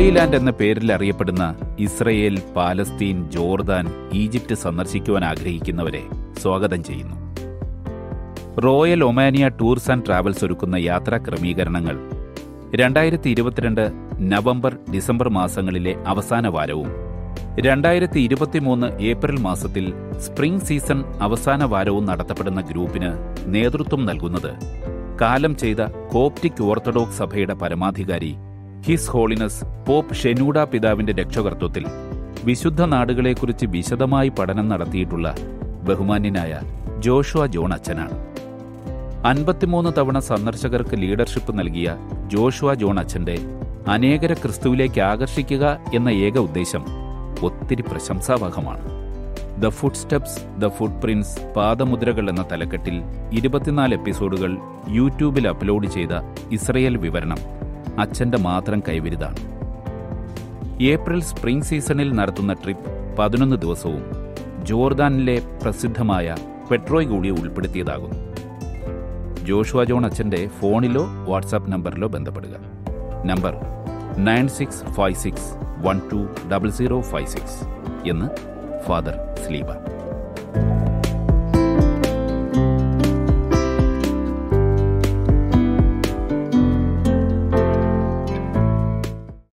holy land എന്ന പേരിൽ അറിയപ്പെടുന്ന ഇസ്രയേൽ പാലസ്തീൻ ജോർദാൻ ഈജിപ്റ്റ് സന്ദർശിക്കുവാൻ ആഗ്രഹിക്കുന്നവരെ സ്വാഗതം ചെയ്യുന്നു royal Omania tours and travels ഒരുക്കുന്ന യാത്രാ ക്രമീകരണങ്ങൾ രണ്ടായിരത്തി ഇരുപത്തിരണ്ട് നവംബർ ഡിസംബർ മാസങ്ങളിലെ അവസാന വാരവും രണ്ടായിരത്തി ഇരുപത്തിമൂന്ന് ഏപ്രിൽ മാസത്തിൽ സ്പ്രിംഗ് സീസൺ അവസാന വാരവും നടത്തപ്പെടുന്ന ഗ്രൂപ്പിന് നേതൃത്വം നൽകുന്നത് കാലം ചെയ്ത കോപ്റ്റിക് ഓർത്തഡോക്സ് സഭയുടെ പരമാധികാരി ഹിസ് ഹോളിനസ് പോപ്പ് ഷെനൂഡ പിതാവിന്റെ രക്ഷകർത്തൃത്വത്തിൽ വിശുദ്ധ നാടുകളെക്കുറിച്ച് വിശദമായി പഠനം നടത്തിയിട്ടുള്ള ബഹുമാന്യനായ ജോഷുവ ജോൺ അച്ഛനാണ് അൻപത്തിമൂന്ന് തവണ സന്ദർശകർക്ക് ലീഡർഷിപ്പ് നൽകിയ ജോഷുവ ജോൺ അച്ഛന്റെ അനേകരെ ക്രിസ്തുവിലേക്ക് ആകർഷിക്കുക എന്ന ഏക ഉദ്ദേശം ഒത്തിരി പ്രശംസാവഹമാണ് the footsteps the footprints പാദമുദ്രകൾ എന്ന തലക്കെട്ടിൽ ഇരുപത്തിനാല് എപ്പിസോഡുകൾ യൂട്യൂബിൽ അപ്ലോഡ് ചെയ്ത ഇസ്രയേൽ വിവരണം അച്ഛന്റെ മാത്രം കൈവരുതാണ് ഏപ്രിൽ സ്പ്രിംഗ് സീസണിൽ നടത്തുന്ന ട്രിപ്പ് പതിനൊന്ന് ദിവസവും ജോർദാനിലെ പ്രസിദ്ധമായ പെട്രോയ് കൂടി ഉൾപ്പെടുത്തിയതാകുന്നു ജോഷുവ ജോൺ അച്ഛന്റെ ഫോണിലോ വാട്സാപ്പ് നമ്പറിലോ ബന്ധപ്പെടുക number nine six five six one two double zero five six എന്ന് ഫാദർ സ്ലീബ